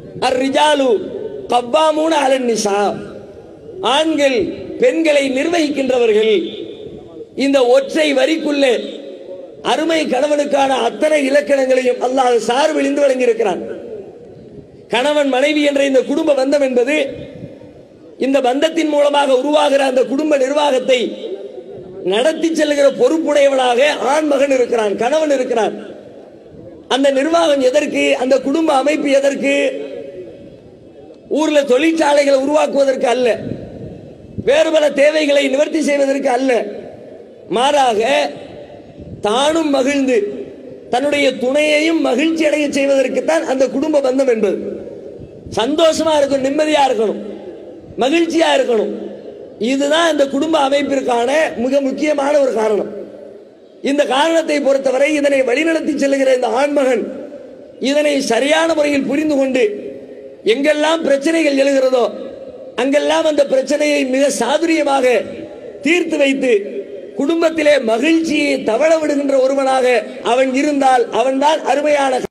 அர் ரிஜாலு கவ்வாமூன அலன் நிசா ஆண்கள் பெண்களை நிர்வகிக்கின்றவர்கள் இந்த ஒற்றை வரிக்குள்ளே அருமை கணவனுக்கான அத்தனை இலக்கணங்களையும் அல்லாஹ் சார்பிழிந்து வழங்கியிருக்கிறான் கணவன் மனைவி என்ற இந்த குடும்ப பந்தம் என்பது இந்த பந்தத்தின் மூலமாக உருவாகிற அந்த குடும்ப நிர்வாகத்தை நடத்தி செல்லுகிற பொறுப்புடையவனாக ஆண் மகன் இருக்கிறான் கணவன் இருக்கிறான் அந்த நிர்வாகம் எதற்கு அந்த குடும்ப அமைப்பு எதற்கு ஊர்ல தொழிற்சாலைகளை உருவாக்குவதற்கு அல்ல வேறு பல தேவைகளை நிவர்த்தி செய்வதற்கு அல்ல மாறாக தானும் மகிழ்ந்து தன்னுடைய துணையையும் மகிழ்ச்சி அடைய செய்வதற்குத்தான் அந்த குடும்ப பந்தம் என்பது சந்தோஷமா இருக்கணும் நிம்மதியா இருக்கணும் மகிழ்ச்சியா இருக்கணும் இதுதான் இந்த குடும்ப அமைப்பிற்கான மிக முக்கியமான ஒரு காரணம் இந்த காரணத்தை பொறுத்தவரை இதனை வழிநடத்தி செல்லுகிற இந்த ஆண்மகன் இதனை சரியான முறையில் புரிந்து கொண்டு எங்கெல்லாம் பிரச்சனைகள் எழுகிறதோ அங்கெல்லாம் அந்த பிரச்சனையை மிக சாதுரியமாக தீர்த்து வைத்து குடும்பத்திலே மகிழ்ச்சியை தவழ விடுகின்ற ஒருவனாக அவன் இருந்தால் அவன்தான் அருமையான